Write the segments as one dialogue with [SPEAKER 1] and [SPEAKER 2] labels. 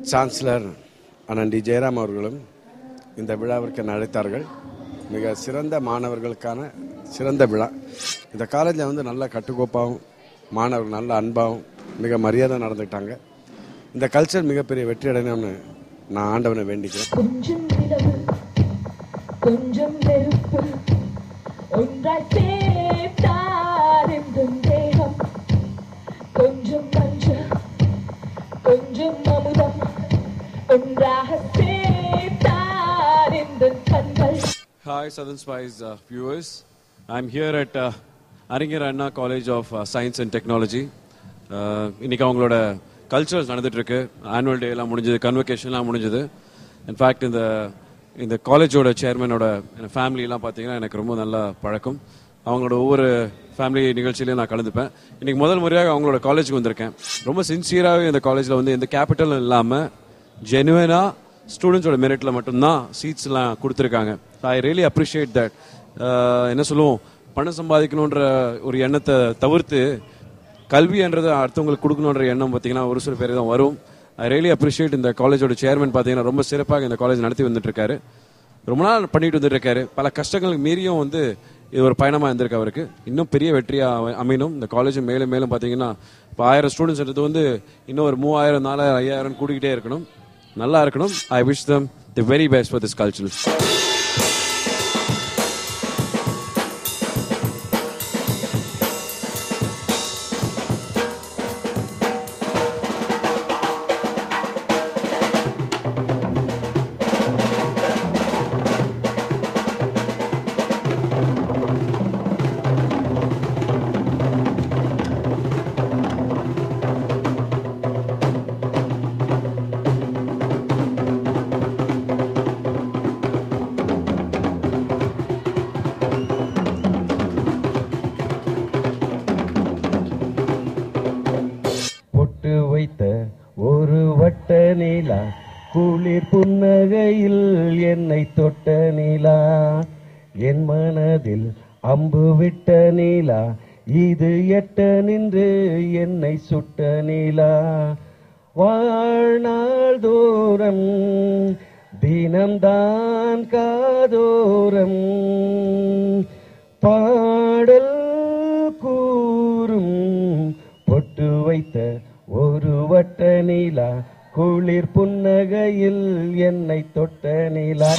[SPEAKER 1] Chancellor அண்ணன் D Jayaram அவர்களும் இந்த விழாவிற்கு என்னை அழைத்தார்கள் மிக சிறந்த மாணவர்களுக்கான சிறந்த விழா இந்த காலேஜில் வந்து நல்ல கட்டுக்கோப்பாகவும் மாணவர்கள் நல்ல அன்பாகவும் மிக மரியாதை நடந்துக்கிட்டாங்க இந்த கல்ச்சர் மிகப்பெரிய வெற்றி அடையணும்னு நான் ஆண்டவனை வேண்டிக்கிறேன்
[SPEAKER 2] கொஞ்சம் நிலவு கொஞ்சம் நெருப்பு ஒன்றாய் சேர்த்தார் இந்த தேகம் கொஞ்சம் மஞ்சள் கொஞ்சம் அமுதம் ஒன்றாக சேர்த்தார் இந்த கண்கள்
[SPEAKER 3] Hi, Southern Spice uh, viewers. I'm here at uh, Aringer Anna College of uh, Science and Technology. Uh, இன்னைக்கு அவங்களோட கல்ச்சர்ஸ் நடந்துட்டு இருக்கு ஆனுவல் டே எல்லாம் முடிஞ்சது கன்வெகேஷன்லாம் முடிஞ்சது இன்ஃபேக்ட் இந்த இந்த காலேஜோட சேர்மனோட ஃபேமிலி எல்லாம் பார்த்தீங்கன்னா எனக்கு ரொம்ப நல்ல பழக்கம் அவங்களோட ஒவ்வொரு ஃபேமிலி நிகழ்ச்சியிலையும் நான் கலந்துப்பேன் இன்னைக்கு முதல் முறையாக அவங்களோட காலேஜுக்கு வந்திருக்கேன் ரொம்ப சின்சியராகவே இந்த காலேஜில் வந்து எந்த கேபிட்டலும் இல்லாமல் ஜெனுவனா ஸ்டூடெண்ட்ஸோட மெரிட்ல மட்டும்தான் சீட்ஸ்லாம் கொடுத்துருக்காங்க ஐ ரியலி அப்ரிஷியேட் தட் என்ன சொல்லுவோம் பணம் சம்பாதிக்கணுன்ற ஒரு எண்ணத்தை தவிர்த்து கல்வின்றதை அடுத்தவங்களுக்கு கொடுக்கணுன்ற எண்ணம் பார்த்தீங்கன்னா ஒரு சில பேர் தான் வரும் ஐ ரியலி அப்ரிஷியேட் இந்த காலேஜோட சேர்மன் பார்த்தீங்கன்னா ரொம்ப சிறப்பாக இந்த காலேஜ் நடத்தி வந்துட்டு இருக்காரு ரொம்ப நாள் பண்ணிட்டு வந்துட்டு இருக்காரு பல கஷ்டங்களுக்கு மீறியும் வந்து இது ஒரு பயணமாக இருந்திருக்கு அவருக்கு இன்னும் பெரிய வெற்றியாக அமையணும் இந்த காலேஜ் மேலும் மேலும் பார்த்தீங்கன்னா இப்போ ஆயிரம் ஸ்டூடெண்ட்ஸ் வந்து இன்னும் ஒரு மூவாயிரம் நாலாயிரம் ஐயாயிரம் கூட்டிக்கிட்டே இருக்கணும் நல்லா இருக்கணும் I wish them the very best for this cultural
[SPEAKER 4] பொட்டு வைத்த ஒரு வட்ட நீலா குளிர் புன்னகையில் என்னை தொட்ட நீலா என் மனதில் அம்பு விட்ட நீலா இது எட்ட நின்று என்னை சுட்ட நீலா வாழ்நாள் தூரம் தினம்தான் காதோரம் பாடல் கூறும் பொட்டு வைத்த ஒரு வட்ட நீலா குளிர் புன்னகையில் என்னை தொட்ட நீலா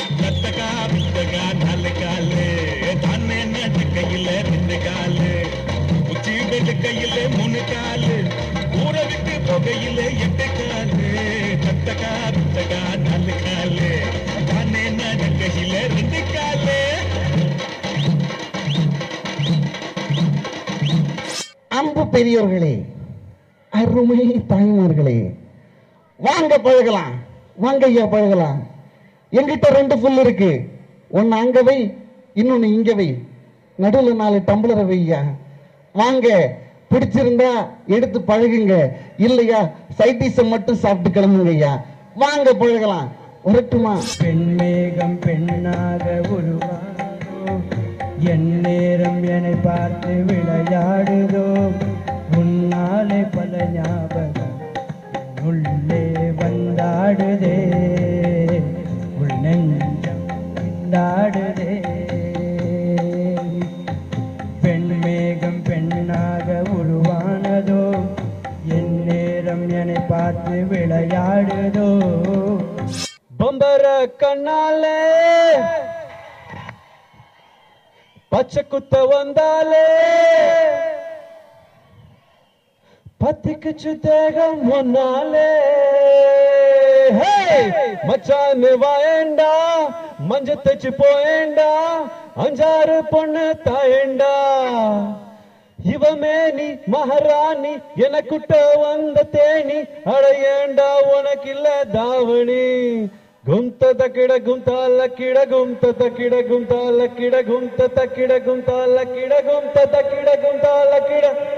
[SPEAKER 5] அன்பு பெரியோர்களே அருமை தாய்மார்களே வாங்க பழகலாம் வாங்க ஐயா பழகலாம் எங்கிட்ட ரெண்டு புல் இருக்கு ஒன்னு அங்க வை இன்னொன்னு இங்க வை நடுவில் நாலு டம்ளரை வையா வாங்க பிடிச்சிருந்தா எடுத்து பழகுங்க இல்லையா சைடிஸை மட்டும் சாப்பிட்டு கிளம்புங்க ஐயா வாங்க பழகலாம் வரட்டுமா
[SPEAKER 4] பெண்மேகம் பெண்ணாக உருவானதோ என் நேரம் என்னை பார்த்து விளையாடுதோ உன்னாலே பல ஞாபகம் உள்ளே வந்தாடுதே உள் நெஞ்சம் கொண்டாடுதே பெண்மேகம் பெண்ணாக உருவானதோ என் நேரம் என்னை பார்த்து விளையாடுதோ பம்பர கண்ணாலே பச்சை குத்த வந்தாலே பத்திக்குச்சு தேகம் ஒன்னாலே ஹே! மச்சான் வாயண்டா மஞ்ச தச்சு போயேண்டா அஞ்சாறு பொண்ணு தாயண்டா இவமே நீ மகாராணி எனக்குட்ட வந்த தேனி அடையேண்டா உனக்கில்ல தாவணி ಗುಂತ ತಕಿಡ ಗುಂತ ಲಕ್ಕಿಡ ಗುಂತ ತಕಿಡ ಗುಂತ ಲಕ್ಕಿಡ ಗುಂತ ತಕಿಡ ಗುಂತ ಲಕ್ಕಿಡ ಗುಂತ ತಕಿಡ ಗುಂತ ಲಕ್ಕಿಡ